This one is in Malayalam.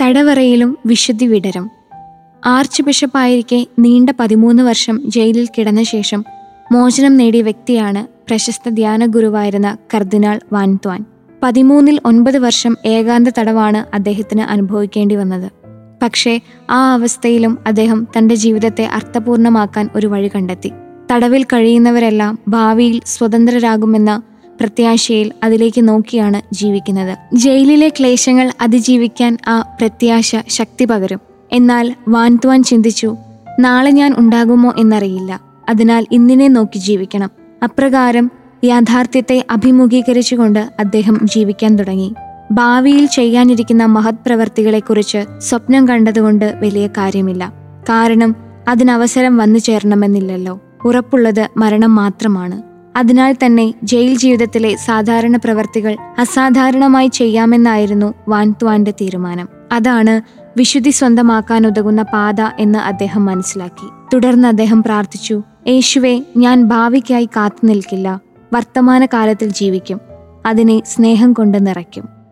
തടവറയിലും വിശുദ്ധി വിടരും ആർച്ച് ബിഷപ്പായിരിക്കെ നീണ്ട പതിമൂന്ന് വർഷം ജയിലിൽ കിടന്ന ശേഷം മോചനം നേടിയ വ്യക്തിയാണ് പ്രശസ്ത ധ്യാന ഗുരുവായിരുന്ന കർദിനാൾ വാൻത്വാൻ പതിമൂന്നിൽ ഒൻപത് വർഷം ഏകാന്ത തടവാണ് അദ്ദേഹത്തിന് അനുഭവിക്കേണ്ടി വന്നത് പക്ഷേ ആ അവസ്ഥയിലും അദ്ദേഹം തന്റെ ജീവിതത്തെ അർത്ഥപൂർണമാക്കാൻ ഒരു വഴി കണ്ടെത്തി തടവിൽ കഴിയുന്നവരെല്ലാം ഭാവിയിൽ സ്വതന്ത്രരാകുമെന്ന പ്രത്യാശയിൽ അതിലേക്ക് നോക്കിയാണ് ജീവിക്കുന്നത് ജയിലിലെ ക്ലേശങ്ങൾ അതിജീവിക്കാൻ ആ പ്രത്യാശ ശക്തി പകരും എന്നാൽ വാൻതുവാൻ ചിന്തിച്ചു നാളെ ഞാൻ ഉണ്ടാകുമോ എന്നറിയില്ല അതിനാൽ ഇന്നിനെ നോക്കി ജീവിക്കണം അപ്രകാരം യാഥാർത്ഥ്യത്തെ അഭിമുഖീകരിച്ചുകൊണ്ട് അദ്ദേഹം ജീവിക്കാൻ തുടങ്ങി ഭാവിയിൽ ചെയ്യാനിരിക്കുന്ന മഹത് പ്രവർത്തികളെക്കുറിച്ച് സ്വപ്നം കണ്ടതുകൊണ്ട് വലിയ കാര്യമില്ല കാരണം അതിനവസരം വന്നു ചേരണമെന്നില്ലല്ലോ ഉറപ്പുള്ളത് മരണം മാത്രമാണ് അതിനാൽ തന്നെ ജയിൽ ജീവിതത്തിലെ സാധാരണ പ്രവർത്തികൾ അസാധാരണമായി ചെയ്യാമെന്നായിരുന്നു വാൻത്വാന്റെ തീരുമാനം അതാണ് വിശുദ്ധി സ്വന്തമാക്കാൻ ഉതകുന്ന പാത എന്ന് അദ്ദേഹം മനസ്സിലാക്കി തുടർന്ന് അദ്ദേഹം പ്രാർത്ഥിച്ചു യേശുവെ ഞാൻ ഭാവിക്കായി കാത്തു നിൽക്കില്ല വർത്തമാനകാലത്തിൽ ജീവിക്കും അതിനെ സ്നേഹം കൊണ്ട് നിറയ്ക്കും